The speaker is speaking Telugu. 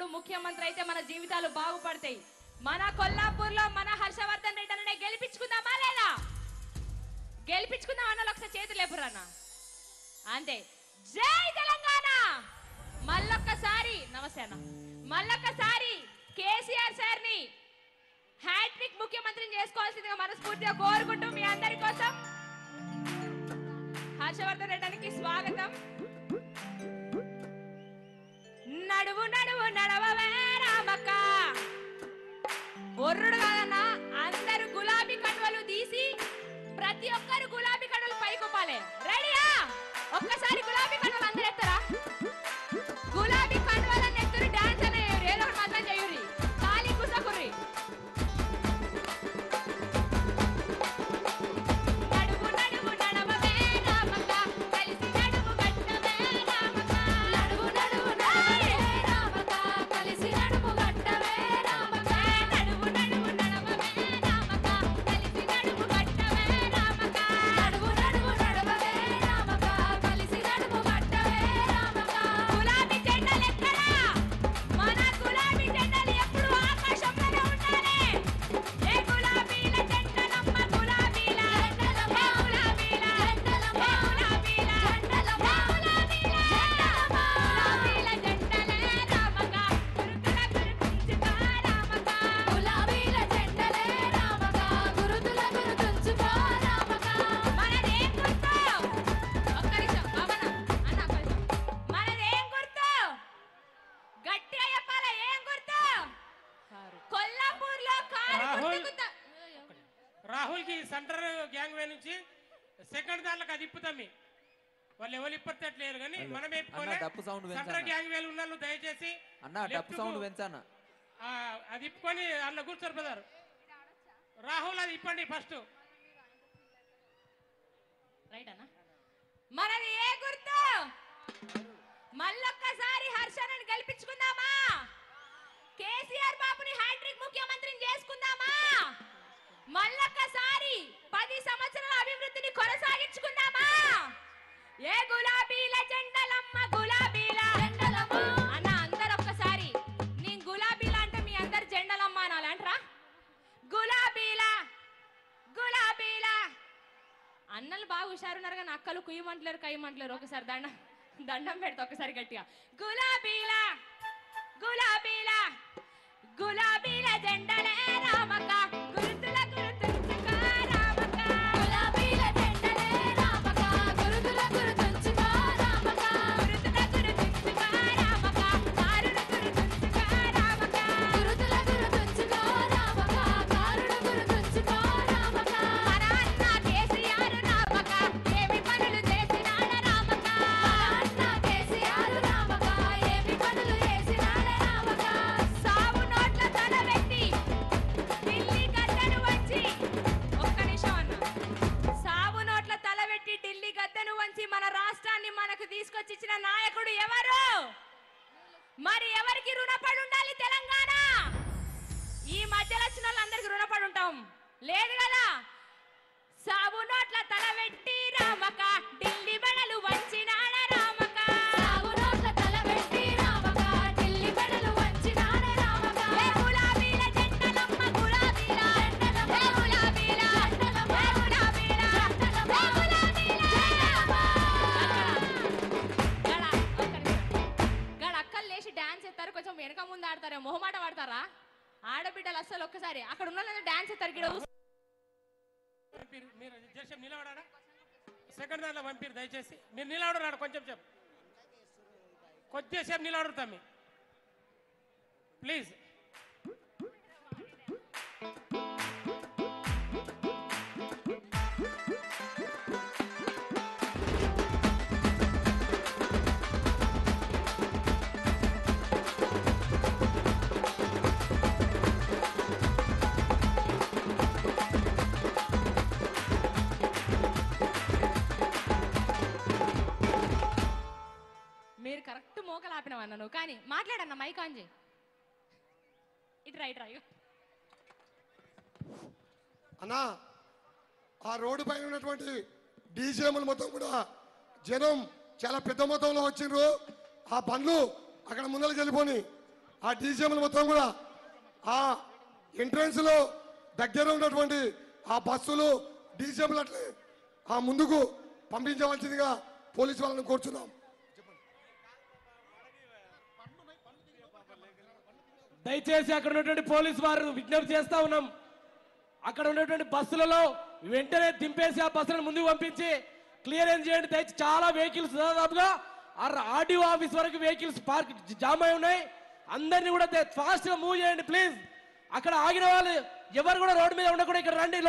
ముఖ్యమంత్రి అయితే మన జీవితాలు బాగుపడతాయి మన కొల్లాపూర్ లో మన హర్షవర్ధన్ రెడ్డి అన్ననే గెలిపించుకుందామా లేదా గెలిపించుకుందాం అన్న ఒకసారి చేతులు లేపురన్న అంతే జై తెలంగాణ మళ్ళొక్కసారి నమస్తే అన్న మళ్ళొక్కసారి కేసీఆర్ సార్ ని హ్యాట్రిక్ ముఖ్యమంత్రిని చేసుకోవాల్సిందిగా మనస్ఫూర్తిగా కోరుకుంటూ మీ అందరి కోసం హర్షవర్ధన్ రెడ్డికి స్వాగతం నడువు నడువు నడవవే రామక్క ఒర్రుడు కాదన్నా అందరు గులాబీ కండువలు తీసి ప్రతి ఒక్కరు గులాబీ కండువలు పైకొప్పాలి రెడీయా ఒక్కసారి గులాబీ కండువలు అందరు ఎత్తరా గులాబీ కండువలను ఎత్తురు డాన్స్ అనే ఏదో ఒకటి మాత్రం చేయుర్రి ఖాళీ కుసకుర్రి నడువు నడువు నడవవే రామక్క కలిసి నడువు కట్టవే రామక్క నడువు నడువు నడవవే రామక్క కలిసి నడువు కట్టవే రామక్క నడువు నడువు నడవవే రామక్క కలిసి నడువు కట్టవే రామక్క నడువు నడువు నడవవే రామక్క కలిసి నడువు కట్టవే రామక్క గులాబీ జెండలెక్కడా మన గులాబీ జెండలు ఎప్పుడు ఆకాశంలోనే ఉండాలి ఏ గులాబీల జెండలమ్మ గులాబీల జెండలమ్మ గులాబీల జెండలమ్మ గులాబీల జెండలమ్మ గులాబీల జెండలమ్మ గులాబీల జెండలే రామక గురుతుల గురుతుంచుకో రామక గులాబీల జెండలే రామక గురుతుల గురుతుంచుకో రామక మనదేం గుర్తు ఒక్క నిమిషం పవన అన్న ఒక్క నిమిషం మనదేం గుర్తు గట్టిగా చెప్పాలా ఏం గుర్తు కొల్లాపూర్ లో కారు రాహుల్. గుర్తుకుతా రాహుల్ కి సెంటర్ గ్యాంగ్ వే నుంచి సెకండ్ దాంట్లోకి అది ఇప్పుతామి వాళ్ళు ఎవరు ఇప్పట్లేరు కానీ మనం అన్న, డప్పు sound పెంచు సెంటర్ అన్న. గ్యాంగ్ వేలు ఉన్న దయచేసి అన్న డప్పు left కు, సౌండ్ పెంచాన ఆ, అది ఇప్పుకొని అందులో కూర్చోరు బ్రదర్ రాహుల్ అది ఇప్పండి ఫస్ట్ రైట్ అన్న మనది ఏ గుర్తు మళ్ళొక్కసారి హర్షణని గెలిపించుకుందామా కేసీఆర్ బాబుని హ్యాట్రిక్ ముఖ్యమంత్రిని చేసుకుందామా మళ్ళొక్కసారి పది సంవత్సరాల అభివృద్ధిని కొనసాగించుకుందామా ఏ గులాబీల జెండలమ్మ గులాబీల జెండలమ్మ అన్న అందరు ఒక్కసారి నేను గులాబీల అంటే మీ అందరు జెండలమ్మ అనాలి అంటారా గులాబీల గులాబీల అన్నలు బాగా హుషారున్నారు కానీ అక్కలు కుయ్యమంటలేరు కయ్యమంటలేరు ఒకసారి దండం దండం పెడతా ఒకసారి గట్టిగా గులాబీల గులాబీల గులాబీల జెండలే రామక గురుతుల గురుతుంచుకో రామక గులాబీల జెండలే రామక గురుతుల గురుతుంచుకో రామక గురుతుల గురుతుంచుకో రామక కారుడు గురుతుంచుకో రామక గురుతుల గురుతుంచుకో రామక కారుడు గురుతుంచుకో రామక మన అన్న కేసీఆర్ రామక ఏమి పనులు చేసినాడ రామక మన అన్న కేసీఆర్ రామక ఏమి పనులు చేసినాడ రామక సావు నోట్ల తల పెట్టి ఢిల్లీ గద్దెను వంచి ఒక్క నిమిషం అన్న సావు నోట్ల తల పెట్టి ఢిల్లీ గద్దెను వంచి మన రాష్ట్రాన్ని మనకు తీసుకొచ్చి ఇచ్చిన నాయకుడు ఎవరు మరి ఎవరికి రుణపడి ఉండాలి తెలంగాణ ఈ మధ్యలో వచ్చిన వాళ్ళందరికీ రుణపడి ఉంటాం లేదు కదా సాగు నోట్ల తల పెట్టి రామక ఢిల్లీ బెడలు వంచినాడ రామక సాగు నోట్ల తల పెట్టి రామక ఢిల్లీ బెడలు వంచినాడ రామక ఏ గులాబీల జెండలమ్మ గులాబీల జెండలమ్మ ఏ గులాబీల జెండలమ్మ ఏ గులాబీల జెండలమ్మ ఏ గులాబీల జెండలమ్మ గడ ఒక్క నిమిషం గడ అక్కలు లేచి డాన్స్ ఎత్తారు కొంచెం వెనక ముందు ఆడతారు మొహమాట పడతారా ఆడబిడ్డలు అస్సలు ఒక్కసారి అక్కడ ఉన్న డాన్స్ ఎత్తారు గిడ పంపిరు. మీరు జర్షం నిలబడారా సెకండ్ దాంట్లో పంపిరు దయచేసి మీరు నిలబడరాడు కొంచెం సేపు కొద్దిసేపు నిలబడతాం మీ ప్లీజ్ మీరు కరెక్ట్ మోకలు ఆపినవన్న నువ్వు కానీ మాట్లాడన్న మైక్ ఆన్ చేయి ఇటు రైట్ రాయు అన్నా ఆ రోడ్డు పైన ఉన్నటువంటి డీజేములు మొత్తం కూడా జనం చాలా పెద్ద మొత్తంలో వచ్చిండ్రు ఆ బండ్లు అక్కడ ముందరికి వెళ్ళిపోని ఆ డీసీఎంలు మొత్తం కూడా ఆ ఎంట్రన్స్ లో దగ్గర ఉన్నటువంటి ఆ బస్సులు డీసీఎంలు అట్లే ఆ ముందుకు పంపించవలసిందిగా పోలీసు వాళ్ళని కోరుచున్నాం దయచేసి అక్కడ ఉన్నటువంటి పోలీసు వారు విజ్ఞప్తి చేస్తా ఉన్నాం అక్కడ ఉన్నటువంటి బస్సులలో వెంటనే దింపేసి ఆ బస్సులను ముందుకు పంపించి క్లియరెన్స్ చేయండి దయచేసి చాలా వెహికల్స్ దాదాపుగా ఆర్డీఓ ఆఫీస్ వరకు వెహికల్స్ పార్క్ జామ్ అయి ఉన్నాయి అందరినీ కూడా ఫాస్ట్ గా మూవ్ చేయండి ప్లీజ్ అక్కడ ఆగిన వాళ్ళు ఎవరు కూడా రోడ్డు మీద ఉండకుండా ఇక్కడ రండి